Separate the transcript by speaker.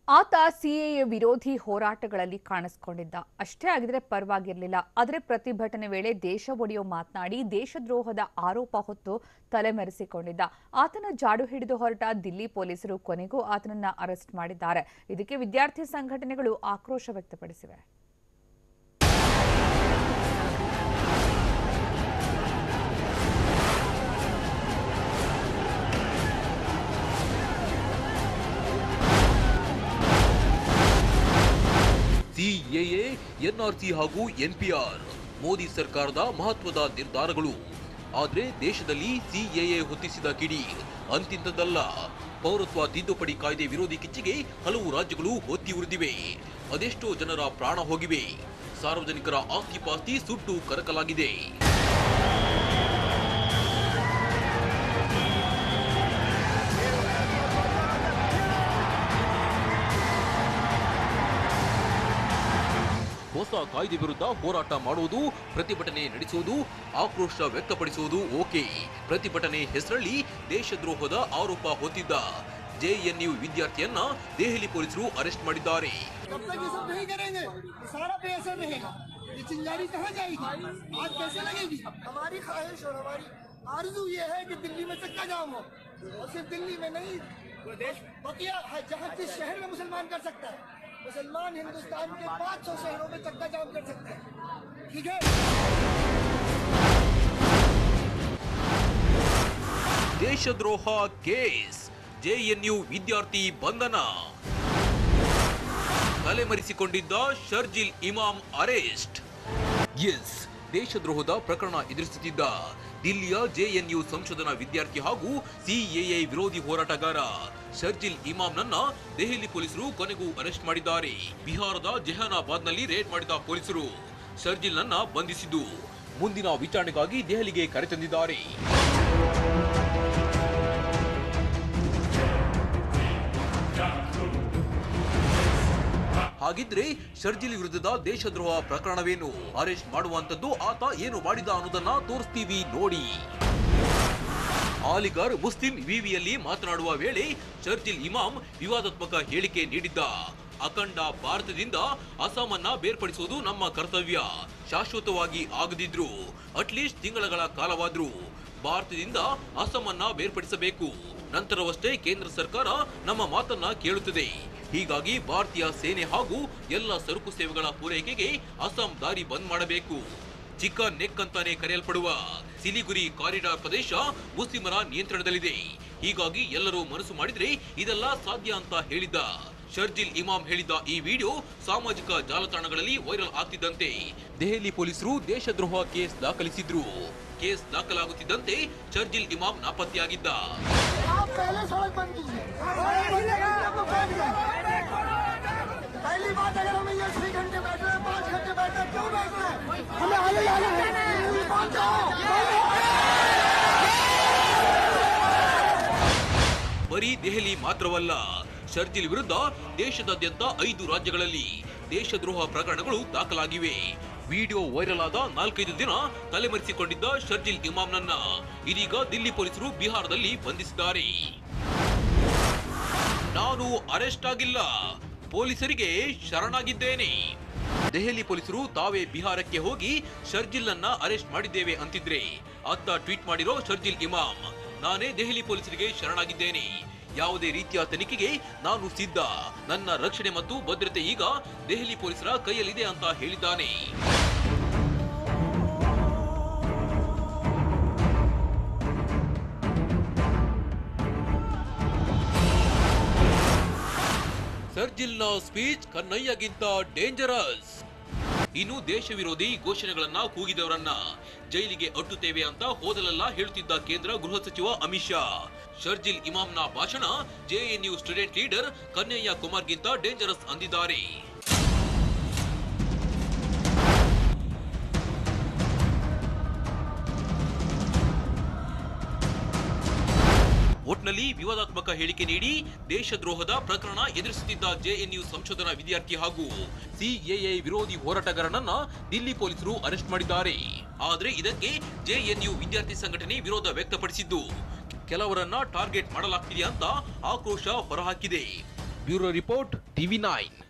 Speaker 1: ಆತ ಸಿಎಎ ವಿರೋಧಿ ಹೋರಾಟಗಳಲ್ಲಿ ಕಾಣಿಸ್ಕೊಂಡಿದ್ದ ಅಷ್ಟೇ ಆಗಿದ್ರೆ ಪರವಾಗಿರ್ಲಿಲ್ಲ ಆದರೆ ಪ್ರತಿಭಟನೆ ವೇಳೆ ದೇಶ ಒಡೆಯೋ ಮಾತನಾಡಿ ದೇಶದ್ರೋಹದ ಆರೋಪ ಹೊತ್ತು ತಲೆಮರೆಸಿಕೊಂಡಿದ್ದ ಆತನ ಜಾಡು ಹಿಡಿದು ಹೊರಟ ದಿಲ್ಲಿ ಪೊಲೀಸರು ಕೊನೆಗೂ ಆತನನ್ನ ಅರೆಸ್ಟ್ ಮಾಡಿದ್ದಾರೆ ಇದಕ್ಕೆ ವಿದ್ಯಾರ್ಥಿ ಸಂಘಟನೆಗಳು ಆಕ್ರೋಶ ವ್ಯಕ್ತಪಡಿಸಿವೆ
Speaker 2: ಸಿಎಎ ಎನ್ಆರ್ಸಿ ಹಾಗೂ ಎನ್ಪಿಆರ್ ಮೋದಿ ಸರ್ಕಾರದ ಮಹತ್ವದ ನಿರ್ಧಾರಗಳು ಆದ್ರೆ ದೇಶದಲ್ಲಿ ಸಿಎಎ ಹೊತ್ತಿಸಿದ ಕಿಡಿ ಅಂತಿಂತದ್ದಲ್ಲ ಪೌರತ್ವ ತಿದ್ದುಪಡಿ ಕಾಯ್ದೆ ವಿರೋಧಿ ಕಿಚ್ಚಿಗೆ ಹಲವು ರಾಜ್ಯಗಳು ಹೊತ್ತಿ ಉರಿದಿವೆ ಅದೆಷ್ಟೋ ಜನರ ಪ್ರಾಣ ಹೋಗಿವೆ ಸಾರ್ವಜನಿಕರ ಆಸ್ತಿ ಪಾಸ್ತಿ ಸುಟ್ಟು ಕರಕಲಾಗಿದೆ ಹೊಸ ಕಾಯ್ದೆ ವಿರುದ್ಧ ಹೋರಾಟ ಮಾಡುವುದು ಪ್ರತಿಭಟನೆ ನಡೆಸುವುದು ಆಕ್ರೋಶ ವ್ಯಕ್ತಪಡಿಸುವುದು ಓಕೆ ಪ್ರತಿಭಟನೆ ಹೆಸರಲ್ಲಿ ದೇಶದ್ರೋಹದ ಆರೋಪ ಹೊತ್ತಿದ್ದ ಜೆಎನ್ಯು ವಿದ್ಯಾರ್ಥಿಯನ್ನ ದೆಹಲಿ ಪೊಲೀಸರು ಅರೆಸ್ಟ್ ಮಾಡಿದ್ದಾರೆ
Speaker 3: जब तक ये सब नहीं करेंगे ये सारा बेअसर रहेगा ये चिंगारी कहाँ जाएगी आज कैसे लगेगी हमारी ख्वाहिश और हमारी आरजू ये है कि दिल्ली में चक्का जाम हो और सिर्फ दिल्ली में नहीं देश बकिया है जहाँ जिस शहर में मुसलमान कर सकता है मुसलमान हिंदुस्तान के 500 शहरों में चक्का जाम कर सकते हैं ठीक है
Speaker 2: ದೇಶದ್ರೋಹ ಕೇಸ್ ಜೆಎನ್ಯು ವಿದ್ಯಾರ್ಥಿ ಬಂಧನ ತಲೆಮರೆಸಿಕೊಂಡಿದ್ದ ಶರ್ಜಿಲ್ ಇಮಾಮ್ ಅರೆಸ್ಟ್ ಎಸ್ ದೇಶದ್ರೋಹದ ಪ್ರಕರಣ ಎದುರಿಸುತ್ತಿದ್ದ ದಿಲ್ಲಿಯ ಜೆಎನ್ಯು ಸಂಶೋಧನಾ ವಿದ್ಯಾರ್ಥಿ ಹಾಗೂ ಸಿಎಎ ವಿರೋಧಿ ಹೋರಾಟಗಾರ ಶರ್ಜಿಲ್ ಇಮಾಮ್ನನ್ನ ದೆಹಲಿ ಪೊಲೀಸರು ಕೊನೆಗೂ ಅರೆಸ್ಟ್ ಮಾಡಿದ್ದಾರೆ ಬಿಹಾರದ ಜೆಹಾನಾಬಾದ್ನಲ್ಲಿ ರೇಡ್ ಮಾಡಿದ ಪೊಲೀಸರು ಶರ್ಜಿಲ್ನನ್ನ ಬಂಧಿಸಿದ್ದು ಮುಂದಿನ ವಿಚಾರಣೆಗಾಗಿ ದೆಹಲಿಗೆ ಕರೆತಂದಿದ್ದಾರೆ ಹಾಗಿದ್ರೆ ಶರ್ಜಿಲ್ ವಿರುದ್ಧದ ದೇಶದ್ರೋಹ ಪ್ರಕರಣವೇನು ಅರೆಸ್ಟ್ ಮಾಡುವಂತದ್ದು ಆತ ಏನು ಮಾಡಿದ ಅನ್ನೋದನ್ನ ತೋರಿಸ್ತೀವಿ ನೋಡಿ ಆಲಿಗರ್ ಮುಸ್ಲಿಂ ವಿವಿಯಲ್ಲಿ ಮಾತನಾಡುವ ವೇಳೆ ಶರ್ಜಿಲ್ ಇಮಾಮ್ ವಿವಾದಾತ್ಮಕ ಹೇಳಿಕೆ ನೀಡಿದ್ದ ಅಖಂಡ ಭಾರತದಿಂದ ಅಸ್ಸಾಮನ್ನ ಬೇರ್ಪಡಿಸುವುದು ನಮ್ಮ ಕರ್ತವ್ಯ ಶಾಶ್ವತವಾಗಿ ಆಗದಿದ್ರು ಅಟ್ಲೀಸ್ಟ್ ತಿಂಗಳಗಳ ಕಾಲವಾದ್ರೂ ಭಾರತದಿಂದ ಅಸ್ಸಾಮನ್ನ ಬೇರ್ಪಡಿಸಬೇಕು ನಂತರವಷ್ಟೇ ಕೇಂದ್ರ ಸರ್ಕಾರ ನಮ್ಮ ಮಾತನ್ನ ಕೇಳುತ್ತದೆ ಹೀಗಾಗಿ ಭಾರತೀಯ ಸೇನೆ ಹಾಗೂ ಎಲ್ಲ ಸರಕು ಸೇವೆಗಳ ಪೂರೈಕೆಗೆ ಅಸ್ಸಾಂ ದಾರಿ ಬಂದ್ ಮಾಡಬೇಕು ಚಿಕನ್ ನೆಕ್ ಅಂತಾನೆ ಕರೆಯಲ್ಪಡುವ ಸಿಲಿಗುರಿ ಕಾರಿಡಾರ್ ಪ್ರದೇಶ ಮುಸ್ಲಿಮರ ನಿಯಂತ್ರಣದಲ್ಲಿದೆ ಹೀಗಾಗಿ ಎಲ್ಲರೂ ಮನಸ್ಸು ಮಾಡಿದ್ರೆ ಇದೆಲ್ಲ ಸಾಧ್ಯ ಅಂತ ಹೇಳಿದ್ದ ಶರ್ಜಿಲ್ ಇಮಾಮ್ ಹೇಳಿದ ಈ ವಿಡಿಯೋ ಸಾಮಾಜಿಕ ಜಾಲತಾಣಗಳಲ್ಲಿ ವೈರಲ್ ಆಗ್ತಿದ್ದಂತೆ ದೆಹಲಿ ಪೊಲೀಸರು ದೇಶದ್ರೋಹ ಕೇಸ್ ದಾಖಲಿಸಿದ್ರು ಕೇಸ್ ದಾಖಲಾಗುತ್ತಿದ್ದಂತೆ ಶರ್ಜಿಲ್ ಇಮಾಮ್ ನಾಪತ್ತೆಯಾಗಿದ್ದ
Speaker 3: आप पहले सड़क बंद कीजिए आपको बैठ गए पहली बात अगर हमें ये छह घंटे बैठ रहे हैं पाँच घंटे बैठ रहे हैं क्यों बैठ रहे हैं हमें आगे जाना है दिल्ली पहुंचाओ
Speaker 2: ಬರೀ ದೆಹಲಿ ಮಾತ್ರವಲ್ಲ ಶರ್ಜಿಲ್ ವಿರುದ್ಧ ದೇಶದಾದ್ಯಂತ ಐದು ರಾಜ್ಯಗಳಲ್ಲಿ ದೇಶದ್ರೋಹ ಪ್ರಕರಣಗಳು ದಾಖಲಾಗಿವೆ ವಿಡಿಯೋ ವೈರಲ್ ಆದ ನಾಲ್ಕೈದು ದಿನ ತಲೆಮರೆಸಿಕೊಂಡಿದ್ದ ಶರ್ಜಿಲ್ ಇಮಾಮ್ನನ್ನ ಇದೀಗ ದಿಲ್ಲಿ ಪೊಲೀಸರು ಬಿಹಾರದಲ್ಲಿ ಬಂಧಿಸಿದ್ದಾರೆ ನಾನು ಅರೆಸ್ಟ್ ಆಗಿಲ್ಲ ಪೊಲೀಸರಿಗೆ ಶರಣಾಗಿದ್ದೇನೆ ದೆಹಲಿ ಪೊಲೀಸರು ತಾವೇ ಬಿಹಾರಕ್ಕೆ ಹೋಗಿ ಶರ್ಜಿಲ್ ಅನ್ನ ಅರೆಸ್ಟ್ ಮಾಡಿದ್ದೇವೆ ಅಂತಿದ್ರೆ ಅತ್ತ ಟ್ವೀಟ್ ಮಾಡಿರೋ ಶರ್ಜಿಲ್ ಇಮಾಮ್ ನಾನೇ ದೆಹಲಿ ಪೊಲೀಸರಿಗೆ ಶರಣಾಗಿದ್ದೇನೆ ಯಾವುದೇ ರೀತಿಯ ತನಿಖೆಗೆ ನಾನು ಸಿದ್ಧ ನನ್ನ ರಕ್ಷಣೆ ಮತ್ತು ಭದ್ರತೆ ಈಗ ದೆಹಲಿ ಪೊಲೀಸರ ಕೈಯಲ್ಲಿದೆ ಅಂತ ಹೇಳಿದ್ದಾನೆ ಸರ್ಜಿಲ್ನ ಸ್ಪೀಚ್ ಕನ್ನಯ್ಯಗಿಂತ ಡೇಂಜರಸ್ ಇನ್ನು ದೇಶ ವಿರೋಧಿ ಘೋಷಣೆಗಳನ್ನ ಕೂಗಿದವರನ್ನ ಜೈಲಿಗೆ ಅಟ್ಟುತ್ತೇವೆ ಅಂತ ಹೋದಲೆಲ್ಲ ಹೇಳುತ್ತಿದ್ದ ಕೇಂದ್ರ ಗೃಹ ಸಚಿವ ಅಮಿತ್ ಶಾ ಶರ್ಜಿಲ್ ಇಮಾಮ್ನ ಭಾಷಣ ಜೆಎನ್ಯು ಸ್ಟೂಡೆಂಟ್ ಲೀಡರ್ ಕನ್ನಯ್ಯ ಕುಮಾರ್ಗಿಂತ ಡೇಂಜರಸ್ ಅಂದಿದ್ದಾರೆ ಒಟ್ನಲ್ಲಿ ವಿವಾದಾತ್ಮಕ ಹೇಳಿಕೆ ನೀಡಿ ದೇಶದ್ರೋಹದ ಪ್ರಕರಣ ಎದುರಿಸುತ್ತಿದ್ದ ಜೆಎನ್ಯು ಸಂಶೋಧನಾ ವಿದ್ಯಾರ್ಥಿ ಹಾಗೂ ಸಿಎಎ ವಿರೋಧಿ ಹೋರಾಟಗಾರನನ್ನ ದಿಲ್ಲಿ ಪೊಲೀಸರು ಅರೆಸ್ಟ್ ಮಾಡಿದ್ದಾರೆ ಆದರೆ ಇದಕ್ಕೆ ಜೆಎನ್ಯು ವಿದ್ಯಾರ್ಥಿ ಸಂಘಟನೆ ವಿರೋಧ ವ್ಯಕ್ತಪಡಿಸಿದ್ದು ಕೆಲವರನ್ನ ಟಾರ್ಗೆಟ್ ಮಾಡಲಾಗ್ತಿದೆ ಅಂತ ಆಕ್ರೋಶ ಹೊರಹಾಕಿದೆ ಬ್ಯೂರೋ ರಿಪೋರ್ಟ್ ಟಿವಿ ನೈನ್